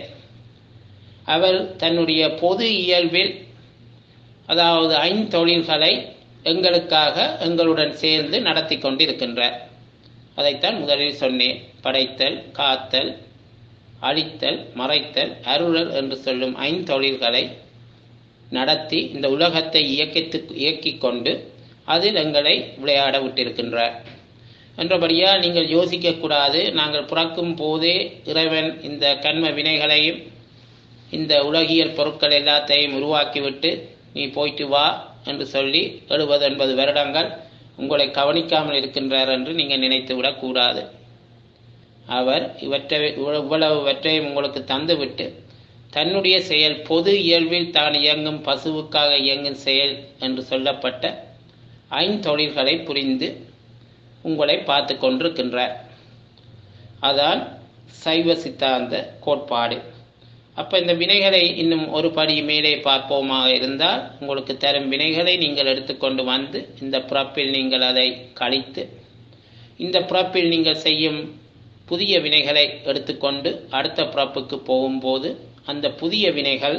A: அவர் தன்னுடைய பொது இயல்பில் அதாவது ஐந்தொழில்களை எங்களுக்காக எங்களுடன் சேர்ந்து நடத்தி கொண்டிருக்கின்றார் அதைத்தான் முதலில் சொன்னேன் படைத்தல் காத்தல் அழித்தல் மறைத்தல் அருளல் என்று சொல்லும் ஐந்தொழில்களை நடத்தி இந்த உலகத்தை இயக்கித்து இயக்கிக் கொண்டு அதில் எங்களை விளையாட விட்டிருக்கின்றார் என்றபடியால் நீங்கள் யோசிக்கக்கூடாது நாங்கள் பிறக்கும் போதே இறைவன் இந்த கண்ம வினைகளையும் இந்த உலகியல் பொருட்கள் எல்லாத்தையும் உருவாக்கிவிட்டு நீ போயிட்டு வா என்று சொல்லி எழுபது எண்பது வருடங்கள் உங்களை கவனிக்காமல் இருக்கின்றார் என்று நீங்கள் நினைத்து விடக்கூடாது அவர் இவற்றை இவ்வளவுவற்றையும் உங்களுக்கு தந்துவிட்டு தன்னுடைய செயல் பொது இயல்பில் தான் இயங்கும் பசுவுக்காக இயங்கும் செயல் என்று சொல்லப்பட்ட ஐந்தொழில்களை புரிந்து உங்களை பார்த்து கொண்டிருக்கின்றார் அதான் சைவ சித்தாந்த கோட்பாடு அப்போ இந்த வினைகளை இன்னும் ஒரு படி மேலே பார்ப்போமாக இருந்தால் உங்களுக்கு தரும் வினைகளை நீங்கள் எடுத்துக்கொண்டு வந்து இந்த பிறப்பில் நீங்கள் அதை கழித்து இந்த பிறப்பில் நீங்கள் செய்யும் புதிய வினைகளை எடுத்துக்கொண்டு அடுத்த பிறப்புக்கு போகும்போது அந்த புதிய வினைகள்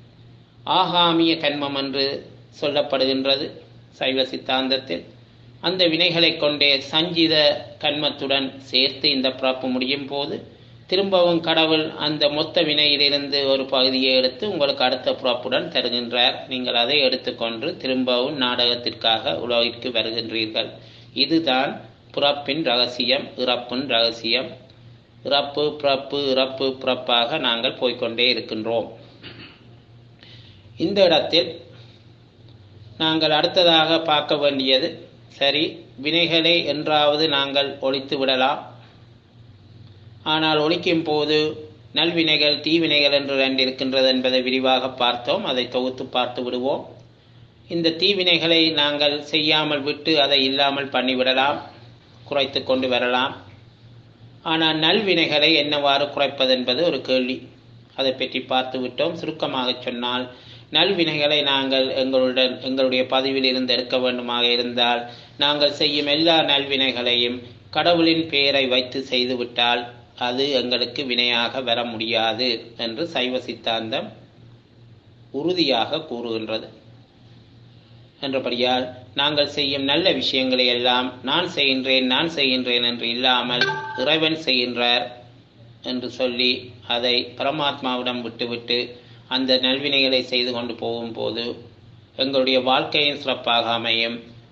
A: ஆகாமிய கண்மம் என்று சொல்லப்படுகின்றது சைவ சித்தாந்தத்தில் அந்த வினைகளை கொண்டே சஞ்சித கண்மத்துடன் சேர்த்து இந்த பிறப்பு முடியும் போது திரும்பவும் கடவுள் அந்த மொத்த வினையிலிருந்து ஒரு பகுதியை எடுத்து உங்களுக்கு அடுத்த பிறப்புடன் தருகின்றார் நீங்கள் அதை எடுத்துக்கொண்டு திரும்பவும் நாடகத்திற்காக உலகிற்கு வருகின்றீர்கள் இதுதான் பிறப்பின் ரகசியம் இறப்பின் ரகசியம் இறப்பு பிறப்பு இறப்பு பிறப்பாக நாங்கள் போய்கொண்டே இருக்கின்றோம் இந்த இடத்தில் நாங்கள் அடுத்ததாக பார்க்க வேண்டியது சரி வினைகளை என்றாவது நாங்கள் ஒழித்து விடலாம் ஆனால் ஒழிக்கும் போது நல்வினைகள் தீவினைகள் என்று ரெண்டு இருக்கின்றது என்பதை விரிவாக பார்த்தோம் அதை தொகுத்து பார்த்து விடுவோம் இந்த தீவினைகளை நாங்கள் செய்யாமல் விட்டு அதை இல்லாமல் பண்ணிவிடலாம் குறைத்து கொண்டு வரலாம் ஆனால் நல்வினைகளை என்னவாறு குறைப்பது என்பது ஒரு கேள்வி அதை பற்றி பார்த்து விட்டோம் சுருக்கமாக சொன்னால் நல்வினைகளை நாங்கள் எங்களுடன் எங்களுடைய பதிவில் இருந்து எடுக்க வேண்டுமாக இருந்தால் நாங்கள் செய்யும் எல்லா நல்வினைகளையும் கடவுளின் பெயரை வைத்து செய்துவிட்டால் அது எங்களுக்கு வினையாக வர முடியாது என்று சைவ சித்தாந்தம் உறுதியாக கூறுகின்றது என்றபடியால் நாங்கள் செய்யும் நல்ல விஷயங்களை எல்லாம் நான் செய்கின்றேன் நான் செய்கின்றேன் என்று இல்லாமல் இறைவன் செய்கின்றார் என்று சொல்லி அதை பரமாத்மாவிடம் விட்டுவிட்டு அந்த நல்வினைகளை செய்து கொண்டு போகும்போது எங்களுடைய வாழ்க்கையின் சிறப்பாக அமையும்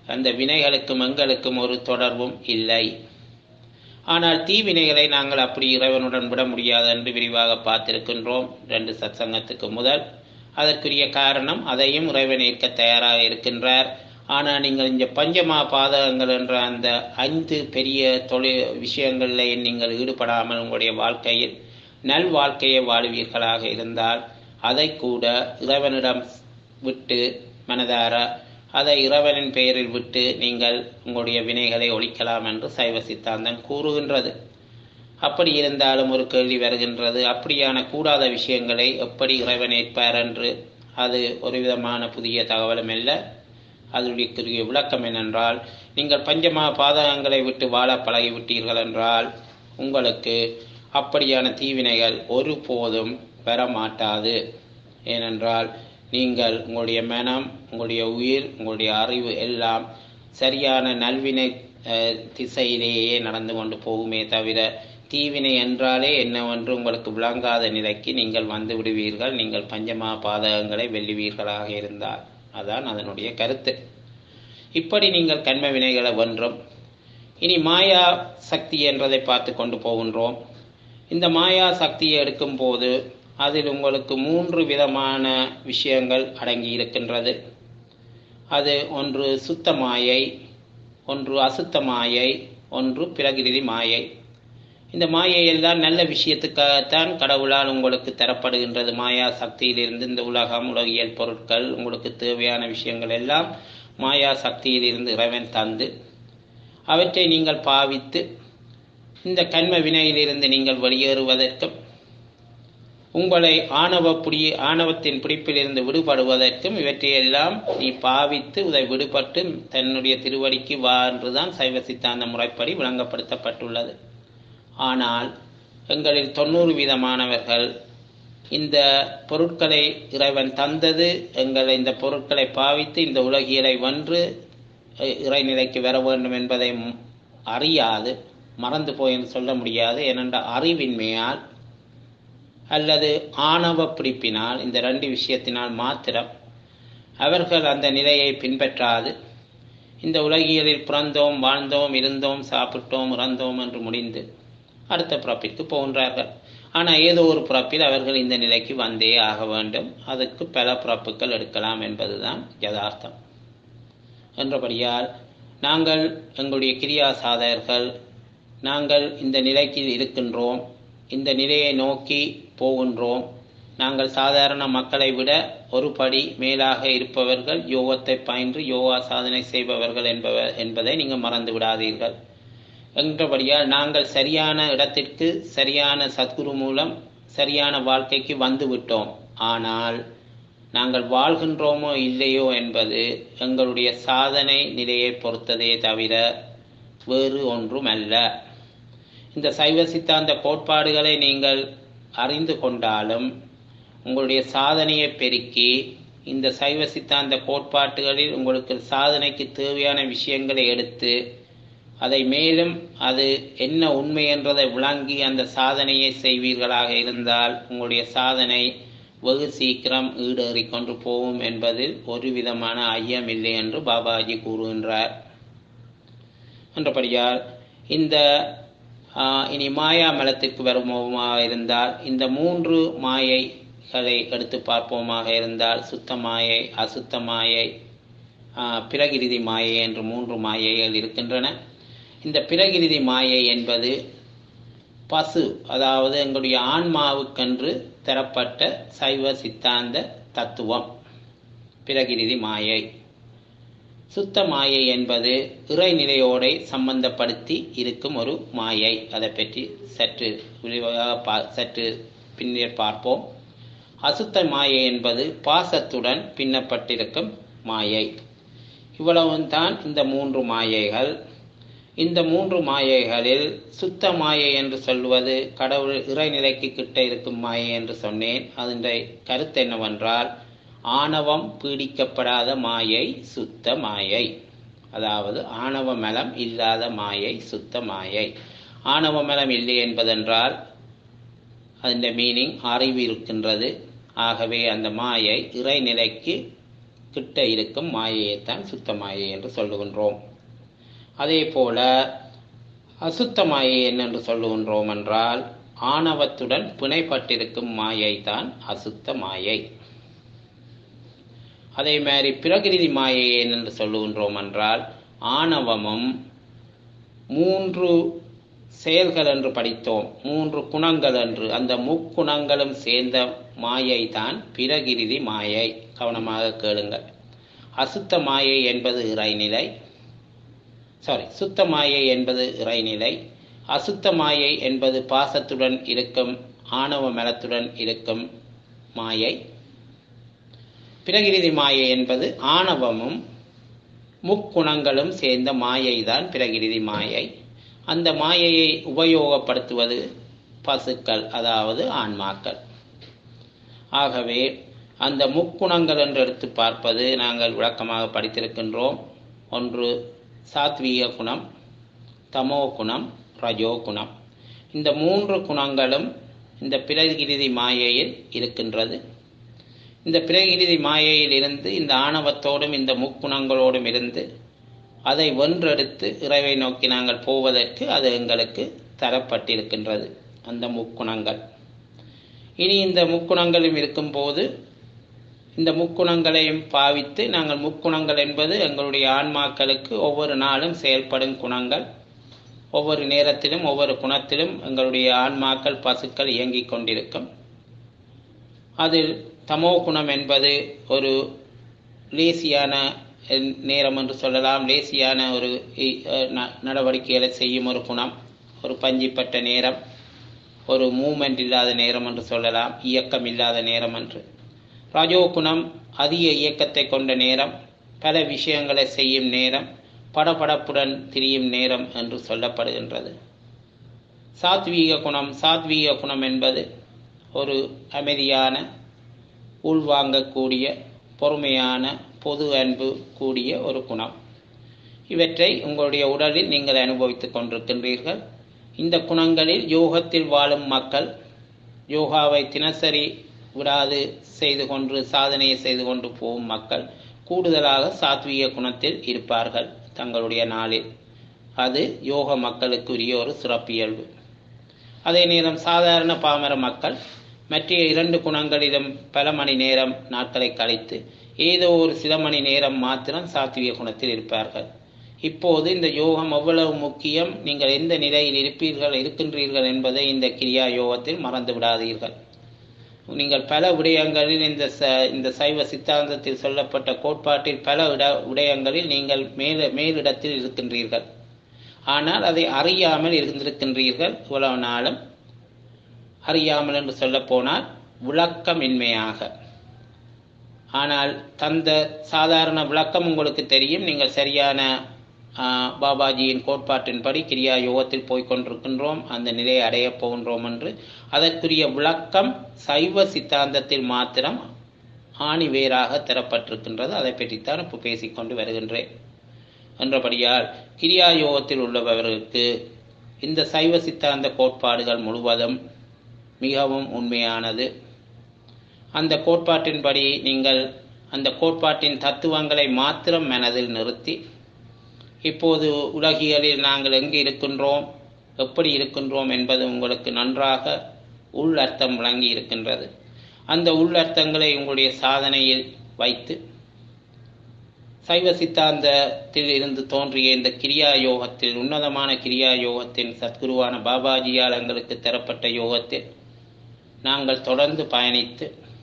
A: அந்த வினைகளுக்கும் எங்களுக்கும் ஒரு தொடர்பும் இல்லை ஆனால் தீவினைகளை நாங்கள் அப்படி இறைவனுடன் விட முடியாது என்று விரிவாக பார்த்திருக்கின்றோம் ரெண்டு சத்சங்கத்துக்கு முதல் அதற்குரிய காரணம் அதையும் இறைவன் ஏற்க தயாராக இருக்கின்றார் ஆனால் நீங்கள் இந்த பஞ்சமா பாதகங்கள் என்ற அந்த ஐந்து பெரிய தொழில் விஷயங்களில் நீங்கள் ஈடுபடாமல் உங்களுடைய வாழ்க்கையில் நல் வாழ்க்கையை வாழ்வீர்களாக இருந்தால் அதை கூட இறைவனிடம் விட்டு மனதார அதை இறைவனின் பெயரில் விட்டு நீங்கள் உங்களுடைய வினைகளை ஒழிக்கலாம் என்று சைவ சித்தாந்தம் கூறுகின்றது அப்படி இருந்தாலும் ஒரு கேள்வி வருகின்றது அப்படியான கூடாத விஷயங்களை எப்படி இறைவன் ஏற்பார் என்று அது ஒரு விதமான புதிய தகவலும் அல்ல அதனுடைய விளக்கம் என்னென்றால் நீங்கள் பஞ்சமா பாதகங்களை விட்டு வாழ பழகிவிட்டீர்கள் என்றால் உங்களுக்கு அப்படியான தீவினைகள் ஒருபோதும் பெற மாட்டாது ஏனென்றால் நீங்கள் உங்களுடைய மனம் உங்களுடைய உயிர் உங்களுடைய அறிவு எல்லாம் சரியான நல்வினை திசையிலேயே நடந்து கொண்டு போகுமே தவிர தீவினை என்றாலே என்னவென்று உங்களுக்கு விளங்காத நிலைக்கு நீங்கள் வந்து விடுவீர்கள் நீங்கள் பஞ்சமா பாதகங்களை வெல்லுவீர்களாக இருந்தால் அதான் அதனுடைய கருத்து இப்படி நீங்கள் கண்ம வினைகளை வென்றும் இனி மாயா சக்தி என்றதை பார்த்து கொண்டு போகின்றோம் இந்த மாயா சக்தியை எடுக்கும் போது அதில் உங்களுக்கு மூன்று விதமான விஷயங்கள் அடங்கி இருக்கின்றது அது ஒன்று சுத்த மாயை ஒன்று அசுத்த மாயை ஒன்று பிரகிருதி மாயை இந்த மாயையெல்லாம் நல்ல விஷயத்துக்காகத்தான் கடவுளால் உங்களுக்கு தரப்படுகின்றது மாயா சக்தியிலிருந்து இந்த உலகம் உலகியல் பொருட்கள் உங்களுக்கு தேவையான விஷயங்கள் எல்லாம் மாயா சக்தியிலிருந்து இறைவன் தந்து அவற்றை நீங்கள் பாவித்து இந்த கண்ம வினையிலிருந்து நீங்கள் வெளியேறுவதற்கும் உங்களை ஆணவ புடி ஆணவத்தின் பிடிப்பிலிருந்து விடுபடுவதற்கும் இவற்றையெல்லாம் நீ பாவித்து இதை விடுபட்டு தன்னுடைய திருவடிக்கு வா என்றுதான் சைவ சித்தாந்த முறைப்படி விளங்கப்படுத்தப்பட்டுள்ளது ஆனால் எங்களில் தொண்ணூறு வீதமானவர்கள் இந்த பொருட்களை இறைவன் தந்தது எங்களை இந்த பொருட்களை பாவித்து இந்த உலகியலை வென்று இறைநிலைக்கு வர வேண்டும் என்பதை அறியாது மறந்து போய் என்று சொல்ல முடியாது ஏனென்ற அறிவின்மையால் அல்லது ஆணவ பிடிப்பினால் இந்த ரெண்டு விஷயத்தினால் மாத்திரம் அவர்கள் அந்த நிலையை பின்பற்றாது இந்த உலகியலில் பிறந்தோம் வாழ்ந்தோம் இருந்தோம் சாப்பிட்டோம் இறந்தோம் என்று முடிந்து அடுத்த பிறப்பிற்கு போகின்றார்கள் ஆனால் ஏதோ ஒரு பிறப்பில் அவர்கள் இந்த நிலைக்கு வந்தே ஆக வேண்டும் அதுக்கு பல பிறப்புகள் எடுக்கலாம் என்பதுதான் யதார்த்தம் என்றபடியால் நாங்கள் எங்களுடைய கிரியா சாதகர்கள் நாங்கள் இந்த நிலைக்கு இருக்கின்றோம் இந்த நிலையை நோக்கி போகின்றோம் நாங்கள் சாதாரண மக்களை விட ஒரு படி மேலாக இருப்பவர்கள் யோகத்தை பயின்று யோகா சாதனை செய்பவர்கள் என்பவர் என்பதை நீங்கள் மறந்து விடாதீர்கள் என்றபடியால் நாங்கள் சரியான இடத்திற்கு சரியான சத்குரு மூலம் சரியான வாழ்க்கைக்கு வந்து விட்டோம் ஆனால் நாங்கள் வாழ்கின்றோமோ இல்லையோ என்பது எங்களுடைய சாதனை நிலையை பொறுத்ததே தவிர வேறு ஒன்றும் அல்ல இந்த சைவ சித்தாந்த கோட்பாடுகளை நீங்கள் அறிந்து கொண்டாலும் உங்களுடைய சாதனையை பெருக்கி இந்த சைவ சித்தாந்த கோட்பாட்டுகளில் உங்களுக்கு சாதனைக்கு தேவையான விஷயங்களை எடுத்து அதை மேலும் அது என்ன உண்மை என்றதை விளங்கி அந்த சாதனையை செய்வீர்களாக இருந்தால் உங்களுடைய சாதனை வெகு சீக்கிரம் ஈடேறி கொண்டு போகும் என்பதில் ஒரு விதமான ஐயம் இல்லை என்று பாபாஜி கூறுகின்றார் என்றபடியால் இந்த இனி மாயா மலத்திற்கு வருவோமாக இருந்தால் இந்த மூன்று மாயைகளை எடுத்து பார்ப்போமாக இருந்தால் சுத்த மாயை அசுத்த மாயை பிரகிருதி மாயை என்று மூன்று மாயைகள் இருக்கின்றன இந்த பிரகிருதி மாயை என்பது பசு அதாவது எங்களுடைய ஆன்மாவுக்கென்று தரப்பட்ட சைவ சித்தாந்த தத்துவம் பிரகிருதி மாயை சுத்த மாயை என்பது இறைநிலையோடை சம்பந்தப்படுத்தி இருக்கும் ஒரு மாயை அதை பற்றி சற்று விரிவாக பா சற்று பின்னர் பார்ப்போம் அசுத்த மாயை என்பது பாசத்துடன் பின்னப்பட்டிருக்கும் மாயை இவ்வளவும் தான் இந்த மூன்று மாயைகள் இந்த மூன்று மாயைகளில் சுத்த மாயை என்று சொல்வது கடவுள் இறைநிலைக்கு கிட்ட இருக்கும் மாயை என்று சொன்னேன் அதனுடைய கருத்து என்னவென்றால் ஆணவம் பீடிக்கப்படாத மாயை சுத்த மாயை அதாவது ஆணவ மலம் இல்லாத மாயை சுத்த மாயை ஆணவ மலம் இல்லை என்பதென்றால் அதன் மீனிங் அறிவு இருக்கின்றது ஆகவே அந்த மாயை இறைநிலைக்கு கிட்ட இருக்கும் மாயையைத்தான் சுத்த மாயை என்று சொல்லுகின்றோம் அதே போல அசுத்த மாயை என்னென்று சொல்லுகின்றோம் என்றால் ஆணவத்துடன் பிணைப்பட்டிருக்கும் மாயை தான் அசுத்த மாயை அதே மாதிரி பிரகிருதி மாயை என்று சொல்லுகின்றோம் என்றால் ஆணவமும் மூன்று செயல்கள் என்று படித்தோம் மூன்று குணங்கள் என்று அந்த முக்குணங்களும் சேர்ந்த மாயை தான் பிரகிருதி மாயை கவனமாக கேளுங்கள் அசுத்த மாயை என்பது இறைநிலை சாரி சுத்த மாயை என்பது இறைநிலை அசுத்த மாயை என்பது பாசத்துடன் இருக்கும் ஆணவ மலத்துடன் இருக்கும் மாயை பிரகிருதி மாயை என்பது ஆணவமும் முக்குணங்களும் சேர்ந்த மாயை தான் பிரகிருதி மாயை அந்த மாயையை உபயோகப்படுத்துவது பசுக்கள் அதாவது ஆன்மாக்கள் ஆகவே அந்த முக்குணங்கள் என்று எடுத்து பார்ப்பது நாங்கள் விளக்கமாக படித்திருக்கின்றோம் ஒன்று சாத்வீக குணம் தமோ குணம் ரஜோ குணம் இந்த மூன்று குணங்களும் இந்த பிரகிருதி மாயையில் இருக்கின்றது இந்த பிரகிருதி மாயையில் இருந்து இந்த ஆணவத்தோடும் இந்த முக்குணங்களோடும் இருந்து அதை வென்றெடுத்து இறைவை நோக்கி நாங்கள் போவதற்கு அது எங்களுக்கு தரப்பட்டிருக்கின்றது அந்த முக்குணங்கள் இனி இந்த முக்குணங்களும் இருக்கும்போது இந்த முக்குணங்களையும் பாவித்து நாங்கள் முக்குணங்கள் என்பது எங்களுடைய ஆன்மாக்களுக்கு ஒவ்வொரு நாளும் செயல்படும் குணங்கள் ஒவ்வொரு நேரத்திலும் ஒவ்வொரு குணத்திலும் எங்களுடைய ஆன்மாக்கள் பசுக்கள் இயங்கிக் கொண்டிருக்கும் அதில் தமோ குணம் என்பது ஒரு லேசியான நேரம் என்று சொல்லலாம் லேசியான ஒரு நடவடிக்கைகளை செய்யும் ஒரு குணம் ஒரு பஞ்சிப்பட்ட நேரம் ஒரு மூமெண்ட் இல்லாத நேரம் என்று சொல்லலாம் இயக்கம் இல்லாத நேரம் என்று ராஜோ குணம் அதிக இயக்கத்தை கொண்ட நேரம் பல விஷயங்களை செய்யும் நேரம் படபடப்புடன் திரியும் நேரம் என்று சொல்லப்படுகின்றது சாத்வீக குணம் சாத்வீக குணம் என்பது ஒரு அமைதியான உள்வாங்கக்கூடிய பொறுமையான பொது அன்பு கூடிய ஒரு குணம் இவற்றை உங்களுடைய உடலில் நீங்கள் அனுபவித்துக் கொண்டிருக்கின்றீர்கள் இந்த குணங்களில் யோகத்தில் வாழும் மக்கள் யோகாவை தினசரி விடாது செய்து கொண்டு சாதனையை செய்து கொண்டு போகும் மக்கள் கூடுதலாக சாத்வீக குணத்தில் இருப்பார்கள் தங்களுடைய நாளில் அது யோக மக்களுக்குரிய ஒரு சிறப்பியல்பு அதே நேரம் சாதாரண பாமர மக்கள் மற்ற இரண்டு குணங்களிலும் பல மணி நேரம் நாட்களை கழித்து ஏதோ ஒரு சில மணி நேரம் மாத்திரம் சாத்விக குணத்தில் இருப்பார்கள் இப்போது இந்த யோகம் எவ்வளவு முக்கியம் நீங்கள் எந்த நிலையில் இருப்பீர்கள் இருக்கின்றீர்கள் என்பதை இந்த கிரியா யோகத்தில் மறந்து விடாதீர்கள் நீங்கள் பல விடயங்களில் இந்த ச இந்த சைவ சித்தாந்தத்தில் சொல்லப்பட்ட கோட்பாட்டில் பல இட விடயங்களில் நீங்கள் மேல மேலிடத்தில் இருக்கின்றீர்கள் ஆனால் அதை அறியாமல் இருந்திருக்கின்றீர்கள் இவ்வளவு நாளும் அறியாமல் என்று சொல்ல போனால் விளக்கமின்மையாக ஆனால் தந்த சாதாரண விளக்கம் உங்களுக்கு தெரியும் நீங்கள் சரியான பாபாஜியின் கோட்பாட்டின்படி கிரியா யோகத்தில் போய்கொண்டிருக்கின்றோம் அந்த நிலையை அடையப் போகின்றோம் என்று அதற்குரிய விளக்கம் சைவ சித்தாந்தத்தில் மாத்திரம் ஆணி வேறாக தரப்பட்டிருக்கின்றது அதை பற்றித்தான் இப்போ பேசிக்கொண்டு வருகின்றேன் என்றபடியால் கிரியா யோகத்தில் உள்ளவர்களுக்கு இந்த சைவ சித்தாந்த கோட்பாடுகள் முழுவதும் மிகவும் உண்மையானது அந்த கோட்பாட்டின்படி நீங்கள் அந்த கோட்பாட்டின் தத்துவங்களை மாத்திரம் மனதில் நிறுத்தி இப்போது உலகியலில் நாங்கள் எங்கு இருக்கின்றோம் எப்படி இருக்கின்றோம் என்பது உங்களுக்கு நன்றாக உள்ளர்த்தம் விளங்கி இருக்கின்றது அந்த உள்ளர்த்தங்களை உங்களுடைய சாதனையில் வைத்து சைவ சித்தாந்தத்தில் இருந்து தோன்றிய இந்த கிரியா யோகத்தில் உன்னதமான கிரியா யோகத்தின் சத்குருவான பாபாஜியால் எங்களுக்கு தரப்பட்ட யோகத்தில் நாங்கள் தொடர்ந்து பயணித்து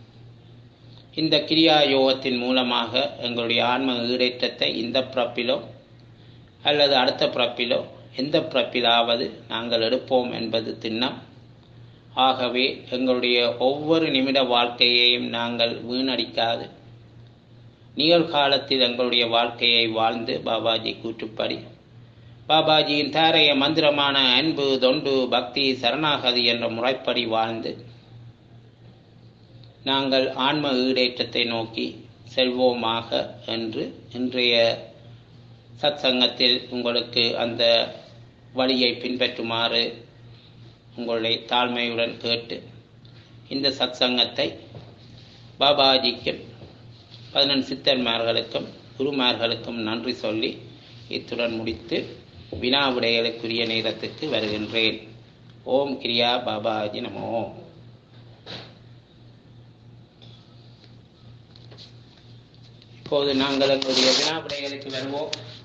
A: இந்த கிரியா யோகத்தின் மூலமாக எங்களுடைய ஆன்ம ஈடேற்றத்தை இந்த பிறப்பிலோ அல்லது அடுத்த பிறப்பிலோ எந்த பிறப்பிலாவது நாங்கள் எடுப்போம் என்பது திண்ணம் ஆகவே எங்களுடைய ஒவ்வொரு நிமிட வாழ்க்கையையும் நாங்கள் வீணடிக்காது நிகழ்காலத்தில் எங்களுடைய வாழ்க்கையை வாழ்ந்து பாபாஜி கூற்றுப்படி பாபாஜியின் தாரைய மந்திரமான அன்பு தொண்டு பக்தி சரணாகதி என்ற முறைப்படி வாழ்ந்து நாங்கள் ஆன்ம ஈடேற்றத்தை நோக்கி செல்வோமாக என்று இன்றைய சத் சங்கத்தில் உங்களுக்கு அந்த வழியை பின்பற்றுமாறு உங்களுடைய தாழ்மையுடன் கேட்டு இந்த சத் சங்கத்தை பாபாஜிக்கும் பதினெண் சித்தர்மார்களுக்கும் குருமார்களுக்கும் நன்றி சொல்லி இத்துடன் முடித்து வினா விடைகளுக்குரிய நேரத்துக்கு வருகின்றேன் ஓம் கிரியா பாபாஜி நமோ இப்போது நாங்கள் எங்களுடைய வினா விடைகளுக்கு வருவோம்